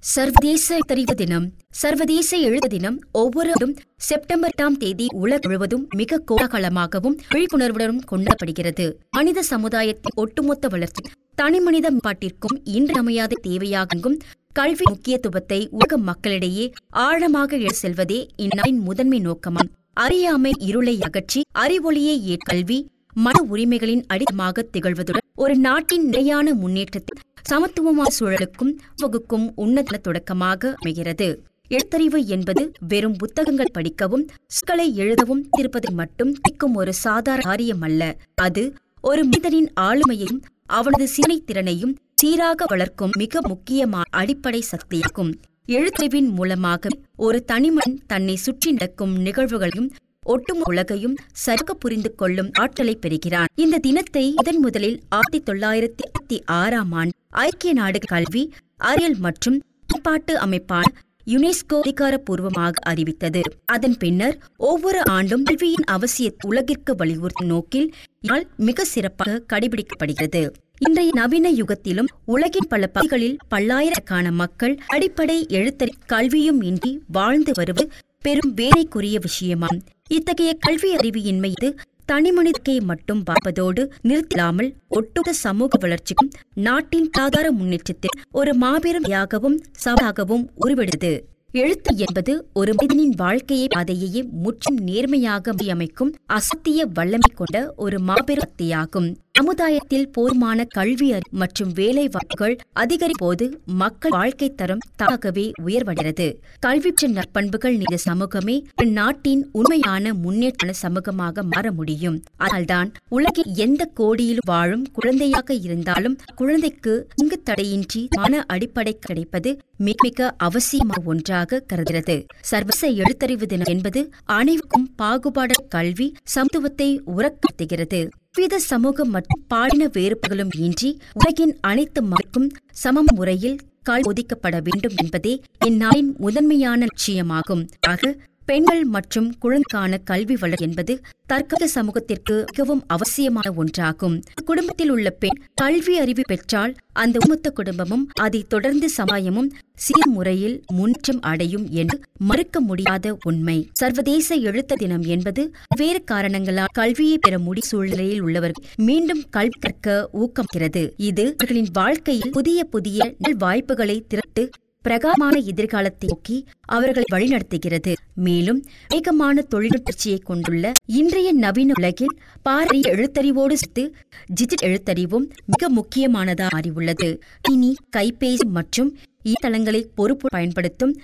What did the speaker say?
சர்வதேச தெரிவு தினம் சர்வதேச எழுத்து தினம் ஒவ்வொரு ஆண்டும் செப்டம்பர் எட்டாம் தேதி உலகம் முழுவதும் மிக கோலாகலமாகவும் விழிப்புணர்வுடனும் கொண்டாடப்படுகிறது மனித சமுதாயத்தின் ஒட்டுமொத்த வளர்ச்சி தனிமனித மேம்பாட்டிற்கும் இன்றியமையாத தேவையாகும் கல்வி முக்கியத்துவத்தை உலக மக்களிடையே ஆழமாக எடுத்து செல்வதே இந்நாளின் முதன்மை நோக்கமாம் அறியாமை இருளை அகற்றி அறிவொளியை ஏற் கல்வி மன உரிமைகளின் அடித்தமாக திகழ்வதுடன் ஒரு நாட்டின் நிலையான முன்னேற்றத்தில் சமத்துவமான சூழலுக்கும் வகுக்கும் உன்னத தொடக்கமாக அமைகிறது எழுத்தறிவு என்பது வெறும் புத்தகங்கள் படிக்கவும் சொற்களை எழுதவும் இருப்பதை மட்டும் திக்கும் ஒரு சாதாரண காரியம் அல்ல அது ஒரு மனிதனின் ஆளுமையையும் அவனது சினை திறனையும் சீராக வளர்க்கும் மிக முக்கியமான அடிப்படை சக்தியாகும் எழுத்தறிவின் மூலமாக ஒரு தனிமன் தன்னை சுற்றி நடக்கும் நிகழ்வுகளையும் ஒட்டுமொத்த உலகையும் சரியாக புரிந்து கொள்ளும் ஆற்றலை பெறுகிறான் இந்த தினத்தை முதன் முதலில் ஆயிரத்தி தொள்ளாயிரத்தி அறுபத்தி ஆறாம் ஆண்டு ஐக்கிய நாடுகள் கல்வி அறிவியல் மற்றும் மேம்பாட்டு அமைப்பான யுனெஸ்கோ அதிகாரப்பூர்வமாக அறிவித்தது அதன் பின்னர் ஒவ்வொரு ஆண்டும் கல்வியின் அவசியத்தை உலகிற்கு வலியுறுத்தும் நோக்கில் இந்நாள் மிக சிறப்பாக கடைபிடிக்கப்படுகிறது இன்றைய நவீன யுகத்திலும் உலகின் பல பகுதிகளில் பல்லாயிரக்கணக்கான மக்கள் அடிப்படை எழுத்தறி கல்வியும் இன்றி வாழ்ந்து வருவது பெரும் வேலைக்குரிய விஷயமாம் இத்தகைய கல்வி அறிவு இன்மை இது தனிமனிதத்தை மட்டும் பார்ப்பதோடு நிறுத்திடாமல் ஒட்டுமொத்த சமூக வளர்ச்சிக்கும் நாட்டின் பொருளாதார முன்னேற்றத்தில் ஒரு மாபெரும் யாகவும் சவாகவும் உருவெடுத்தது எழுத்து என்பது ஒரு மனிதனின் வாழ்க்கையை பாதையையே முற்றும் நேர்மையாக அமைக்கும் அசத்திய வல்லமை கொண்ட ஒரு மாபெரும் சக்தியாகும் சமுதாயத்தில் போதுமான கல்வி அறிவு மற்றும் வேலை வாய்ப்புகள் அதிகரிப்போது மக்கள் வாழ்க்கை தரம் தாகவே உயர்வடைகிறது கல்வி பெற்ற நற்பண்புகள் நிறைந்த சமூகமே ஒரு நாட்டின் உண்மையான முன்னேற்ற சமூகமாக மாற முடியும் அதனால்தான் உலகில் எந்த கோடியிலும் வாழும் குழந்தையாக இருந்தாலும் குழந்தைக்கு இங்கு தடையின்றி மன அடிப்படை கிடைப்பது மிக மிக அவசியமான ஒன்றாக கருதுகிறது சர்வச எழுத்தறிவு தினம் என்பது அனைவருக்கும் பாகுபாட கல்வி சமத்துவத்தை உறக்கத்துகிறது வித சமூகம் மற்றும் பாலின வேறுபாடுகளும் இன்றி உலகின் அனைத்து மக்களுக்கும் சமம் முறையில் கல் ஒதுக்கப்பட வேண்டும் என்பதே இந்நாளின் முதன்மையான லட்சியமாகும் ஆக பெண்கள் மற்றும் குழந்தைக்கான கல்வி வளர் என்பது தற்கால சமூகத்திற்கு மிகவும் அவசியமான ஒன்றாகும் குடும்பத்தில் உள்ள பெண் கல்வி அறிவு பெற்றால் அந்த ஒட்டுமொத்த குடும்பமும் அதை தொடர்ந்து சமாயமும் சீர் முறையில் முன்னேற்றம் அடையும் என்று மறுக்க முடியாத உண்மை சர்வதேச எழுத்த தினம் என்பது வேறு காரணங்களால் கல்வியை பெற முடிய சூழ்நிலையில் உள்ளவர்கள் மீண்டும் கல்வி கற்க ஊக்கம்கிறது இது அவர்களின் வாழ்க்கையில் புதிய புதிய நல் வாய்ப்புகளை திரட்டு பிரகாரமான எதிர்காலத்தை நோக்கி அவர்களை வழிநடத்துகிறது மேலும் வேகமான தொழில்நுட்பச்சியை கொண்டுள்ள இன்றைய நவீன உலகில் பாரம்பரிய எழுத்தறிவோடு சேர்த்து டிஜிட்டல் எழுத்தறிவும் மிக முக்கியமானதாக மாறியுள்ளது இனி கைபேசி மற்றும் இத்தளங்களை பொறுப்பு பயன்படுத்தும்